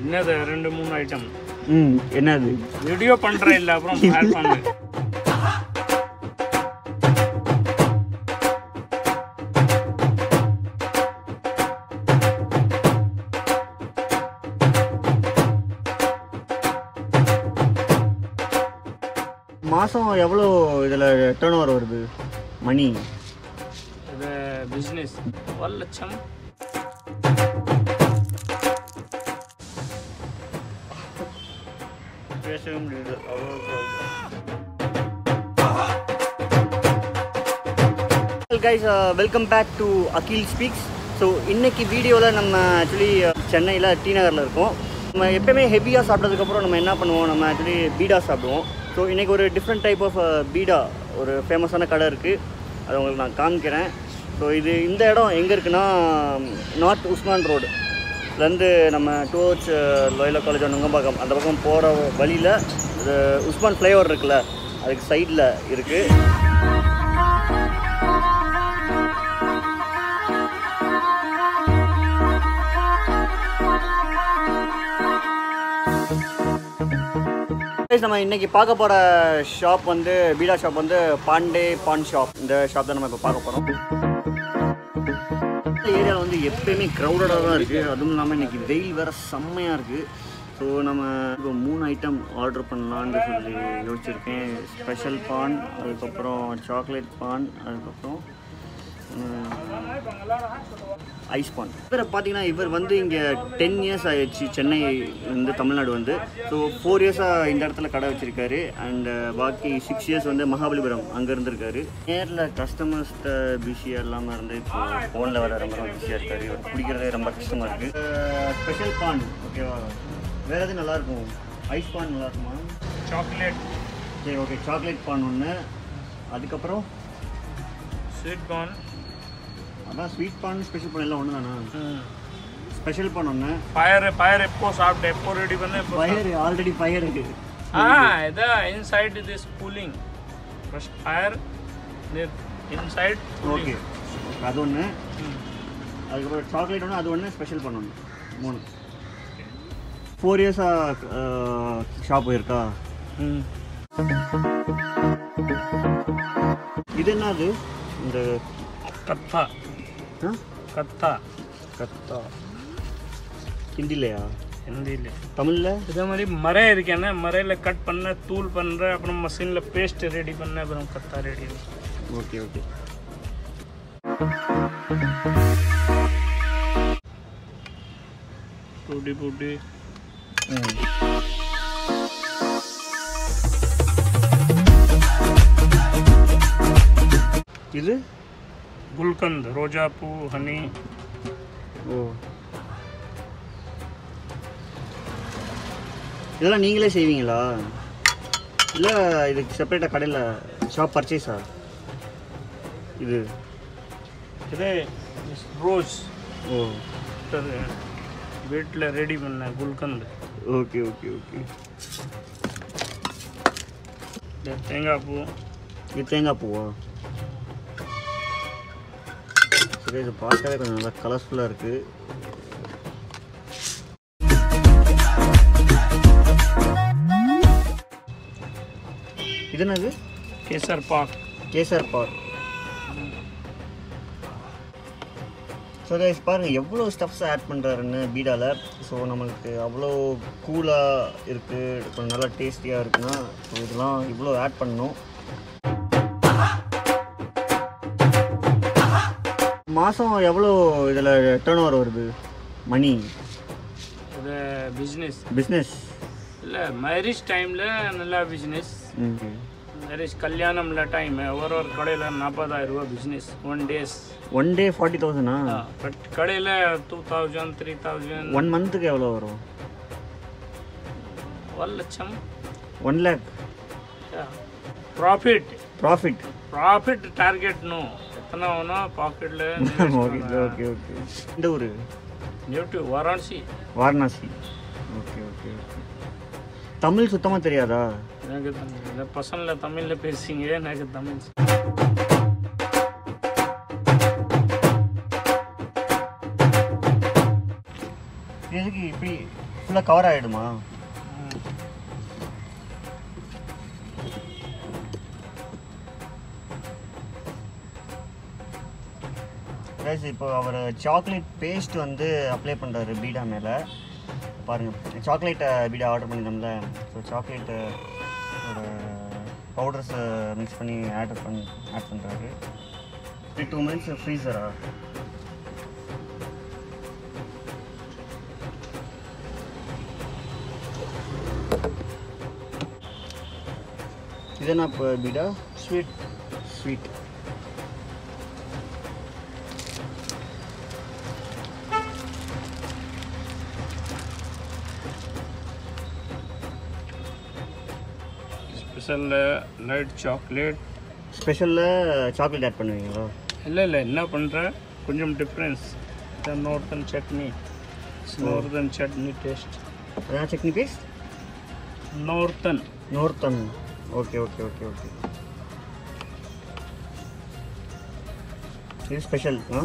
என்னது ரெண்டு மூணு ஐட்டம் ம் என்னது வீடியோ பண்றேன் இல்ல அப்புறம் ஆட் பண்ணு மாதம் எவ்வளோ இதில் டேர்ன் ஓவர் வருது மணி இது பிஸ்னஸ் ஒரு லட்சம் பேசவே முடியுது guys welcome back to Akhil speaks so இன்னைக்கு வீடியோவில் நம்ம ஆக்சுவலி சென்னையில் டி நகரில் இருக்கோம் நம்ம எப்பயுமே ஹெவியாக சாப்பிட்டதுக்கப்புறம் நம்ம என்ன பண்ணுவோம் நம்ம ஆக்சுவலி பீடா சாப்பிடுவோம் ஸோ இன்றைக்கி ஒரு டிஃப்ரெண்ட் டைப் ஆஃப் பீடா ஒரு ஃபேமஸான கடை இருக்குது அதை உங்களுக்கு நான் காமிக்கிறேன் ஸோ இது இந்த இடம் எங்கே இருக்குன்னா நார்த் உஸ்மான் ரோடு இதுலேருந்து நம்ம டுவர்ட்ஸ் லோயலா காலேஜ் நுங்கம்பாக்கம் அந்த பக்கம் போகிற வழியில் இது உஸ்மான் ஃப்ளைஓவர் இருக்குல்ல அதுக்கு சைடில் இருக்குது Guys, நம்ம இன்னைக்கு பார்க்க போகிற ஷாப் வந்து பீடா ஷாப் வந்து பாண்டே பான் ஷாப் இந்த ஷாப் தான் நம்ம இப்போ பார்க்க போகிறோம் ஏரியாவில் வந்து எப்பயுமே க்ரௌடடாக தான் இருக்குது அதுவும் இல்லாமல் இன்னைக்கு வெயில் வேறு செம்மையாக இருக்குது ஸோ நம்ம இப்போ மூணு ஐட்டம் ஆர்டர் பண்ணலான்னு சொல்லி யோசிச்சிருக்கேன் ஸ்பெஷல் பான் அதுக்கப்புறம் சாக்லேட் பான் அதுக்கப்புறம் ஐஸ் பான் இவரை பார்த்தீங்கன்னா இவர் வந்து இங்கே டென் இயர்ஸ் ஆயிடுச்சு சென்னை வந்து தமிழ்நாடு வந்து ஸோ ஃபோர் இயர்ஸாக இந்த இடத்துல கடை வச்சுருக்காரு அண்ட் பாக்கி சிக்ஸ் இயர்ஸ் வந்து மகாபலிபுரம் அங்கே இருந்திருக்காரு நேரில் கஸ்டமர்ஸ்கிட்ட பிஸியாக இல்லாமல் இருந்து இப்போ ஃபோனில் வர ரொம்ப பிஸியாக இருக்காரு இவர் பிடிக்கிறதே ரொம்ப கஷ்டமாக இருக்குது ஸ்பெஷல் பான் ஓகேவா வேறு எதுவும் நல்லாயிருக்கும் ஐஸ் பான் நல்லா இருக்குமா சாக்லேட் சரி ஓகே சாக்லேட் பான் ஒன்று அதுக்கப்புறம் ஸ்வீட் கார்ன் அதான் ஸ்வீட் பான் ஸ்பெஷல் பான் எல்லாம் ஒன்று தானா ஸ்பெஷல் பான் ஒன்று ஃபயர் ஃபயர் எப்போ சாப்பிட்டு எப்போ ரெடி பண்ண எப்போ ஃபயர் ஆல்ரெடி ஃபயர் இருக்கு ஆ இது inside this cooling first fire inside okay அது ஒன்று அதுக்கப்புறம் சாக்லேட் ஒன்று அது ஒன்று ஸ்பெஷல் பான் ஒன்று மூணு ஃபோர் இயர்ஸாக ஷாப் இருக்கா ம் இது என்னது இந்த கத்தா ஆ? கத்தா கத்தா ஹிந்திலையா ஹிந்தியில் தமிழில் இதே மாதிரி மரை இருக்கேன்னா மரையில் கட் பண்ண தூள் பண்ணுற அப்புறம் மஷினில் பேஸ்ட் ரெடி பண்ண அப்புறம் கத்தா ரெடி ஓகே ஓகே டூட்டி பூட்டி ம் இது குல்கந்த் ரோஜா பூ ஹனி ஓ இதெல்லாம் நீங்களே செய்வீங்களா இல்லை இதுக்கு செப்பரேட்டாக கடையில் ஷாப் பர்ச்சேஸா இது இது ரோஸ் ஓ வீட்டில் ரெடி பண்ண குல்கந்த் ஓகே ஓகே ஓகே இந்த தேங்காய் பூ இது தேங்காய் பூவா சரி இது பார்க்கவே கொஞ்சம் நல்லா கலர்ஃபுல்லாக இருக்குது இது என்னது கேசர் பாக் கேசர் பார் ஸோ கைஸ் பாருங்கள் எவ்வளோ ஸ்டப்ஸ் ஆட் பண்ணுறாருன்னு பீடாவில் ஸோ நம்மளுக்கு அவ்வளோ கூலாக இருக்குது கொஞ்சம் நல்லா டேஸ்டியாக இருக்குன்னா ஸோ இதெல்லாம் இவ்வளோ ஆட் பண்ணணும் மாதம் எவ்வளோ இதில் டேர்ன் ஓவர் வருது மணி இது பிஸ்னஸ் பிஸ்னஸ் இல்லை மேரேஜ் டைமில் நல்லா பிஸ்னஸ் மேரேஜ் கல்யாணம்ல டைம் ஒரு ஒரு கடையில் நாற்பதாயிரம் ரூபா business one days one day forty தௌசண்டா பட் கடையில் two thousand three thousand one மந்த்துக்கு எவ்வளோ வரும் ஒரு லட்சம் one lakh profit profit profit target no எத்தனை வேணும் பாக்கெட்டில் ஓகே ஓகே ஓகே இந்த ஊர் native Varanasi Varanasi okay okay okay Tamil சுத்தமாக தெரியாதா எனக்கு தமிழ் இந்த பசங்கள தமிழில் பேசிங்க எனக்கு தமிழ் எதுக்கு இப்படி ஃபுல்லாக கவர் ஆகிடுமா கைஸ் இப்போ அவர் சாக்லேட் பேஸ்ட் வந்து அப்ளை பண்ணுறாரு பீடா மேலே பாருங்கள் சாக்லேட் பீடா ஆர்டர் பண்ணியிருந்தோம்ல ஸோ சாக்லேட்டு ஒரு பவுடர்ஸை மிக்ஸ் பண்ணி ஆட் பண்ணி ஆட் பண்ணுறாரு டூ மினிட்ஸ் ஃப்ரீசரா இது என்ன இப்போ beeda sweet sweet special light chocolate ஸ்பெஷலில் சாக்லேட் ஆட் பண்ணுவீங்களா இல்லை இல்லை என்ன பண்ணுற கொஞ்சம் difference the northern chutney northern chutney taste அதான் chutney paste northern northern okay okay okay okay இது ஸ்பெஷல் ஆ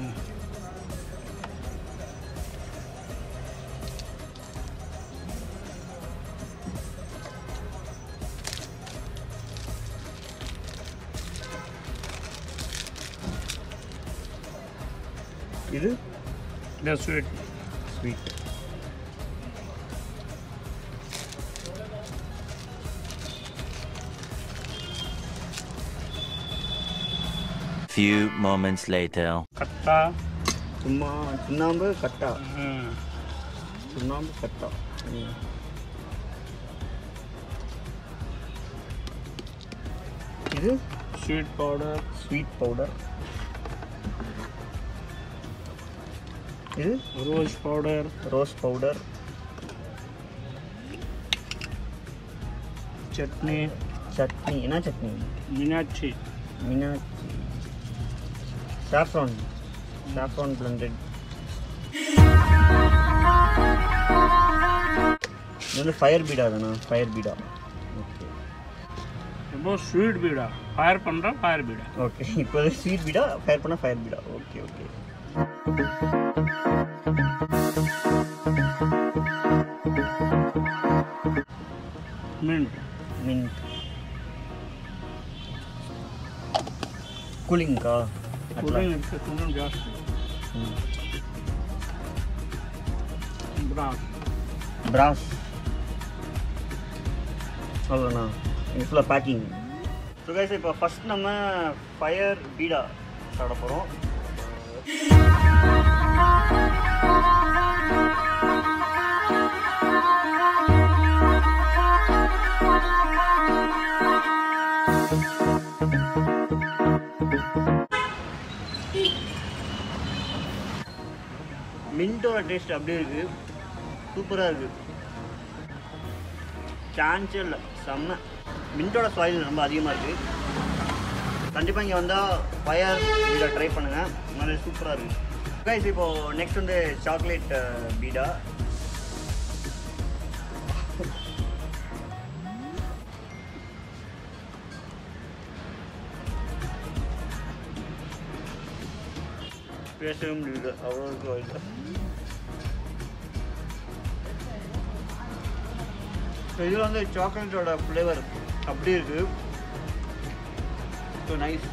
இது the sweet sweet Few moments later. கட்டா சும்மா சுண்ணாம்பு கட்டா ம். சுண்ணாம்பு கட்டா ம். இது ஸ்வீட் பவுடர் ஸ்வீட் பவுடர் இது rose powder rose powder chutney chutney என்ன chutney Meenakshi Meenakshi saffron saffron blended இது வந்து ஃபயர் பீடா தானா ஃபயர் பீடா ஓகே ரொம்ப ஸ்வீட் பீடா ஃபயர் பண்ணுற ஃபயர் பீடா ஓகே இப்போ ஸ்வீட் பீடா ஃபயர் பண்ணால் fire beeda okay okay mint mint கூலிங்க்கா ಕೂಲಿಂಗ್ ಇರುತ್ತೆ ಕೂಲಿಂಗ್ ಜಾಸ್ತಿ ಬ್ರಾಸ್ பிராஸ் அவ்வளோண்ணா இது ஃபுல்லாக பேக்கிங் ஸோ கைஸ் இப்போ ஃபஸ்ட் நம்ம ஃபயர் பீடா சாப்பிட போகிறோம் மின்ட்டோட டேஸ்ட் அப்படியே இருக்குது சூப்பராக இருக்குது சான்ஸே இல்லை செம்ம மின்ட்டோட சாயில் ரொம்ப அதிகமாக இருக்குது கண்டிப்பாக இங்கே வந்தால் ஃபயர் பீடா ட்ரை பண்ணுங்கள் நல்லா சூப்பராக இருக்குது கைஸ் இப்போது நெக்ஸ்ட் வந்து சாக்லேட் பீடா பேசவே முடியல அவ்வளோ இருக்கு வாயில. ஸோ இதில் வந்து சாக்லேட்டோட ஃப்ளேவர் அப்படி இருக்கு ஸோ நைஸ்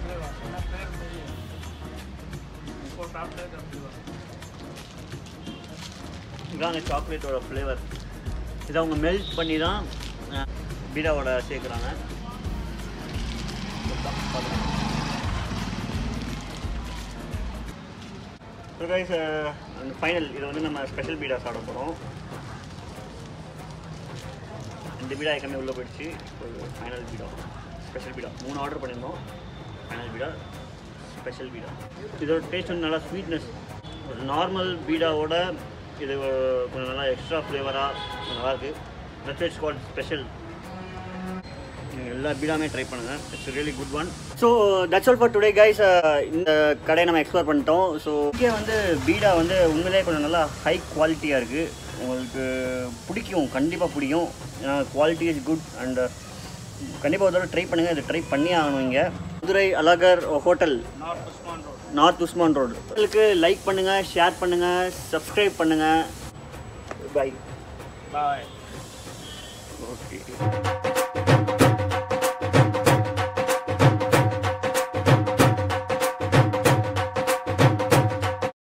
இதான் அந்த சாக்லேட்டோட ஃப்ளேவர் இதை அவங்க மெல்ட் பண்ணி தான் அஹ், பீடாவோட சேர்க்குறாங்க ஸோ கைஸ் அந்த ஃபைனல் இதை வந்து நம்ம ஸ்பெஷல் பீடா சாப்பிட போகிறோம் இந்த பீடா ஏற்கனவே உள்ளே போயிடுச்சு இப்போ ஃபைனல் பீடா ஸ்பெஷல் பீடா மூணு ஆர்டர் பண்ணியிருந்தோம் ஃபைனல் பீடா ஸ்பெஷல் பீடா இதோட டேஸ்ட் வந்து நல்லா ஸ்வீட்னஸ் ஒரு நார்மல் பீடாவோட இது கொஞ்சம் நல்லா எக்ஸ்ட்ரா ஃப்ளேவராக நல்லாயிருக்கு தட்ஸ் இட்ஸ் கால்ட் ஸ்பெஷல் நீங்கள் எல்லா பீடாமே ட்ரை பண்ணுங்கள் it's really good one so that's all for today guys இந்த கடையை நம்ம எக்ஸ்ப்ளோர் பண்ணிட்டோம் ஸோ இங்கே வந்து பீடா வந்து உண்மையிலே கொஞ்சம் நல்லா ஹை குவாலிட்டியாக இருக்குது உங்களுக்கு பிடிக்கும் கண்டிப்பாக பிடிக்கும் ஏன்னா குவாலிட்டி இஸ் குட் அண்ட் கண்டிப்பாக ஒரு தடவை ட்ரை பண்ணுங்கள் இதை ட்ரை பண்ணி ஆகணும் இங்கே Madurai Azhagar hotel north Usman road north Usman road உங்களுக்கு லைக் பண்ணுங்கள் ஷேர் பண்ணுங்கள் சப்ஸ்கிரைப் பண்ணுங்கள் பை பாய் ஓகே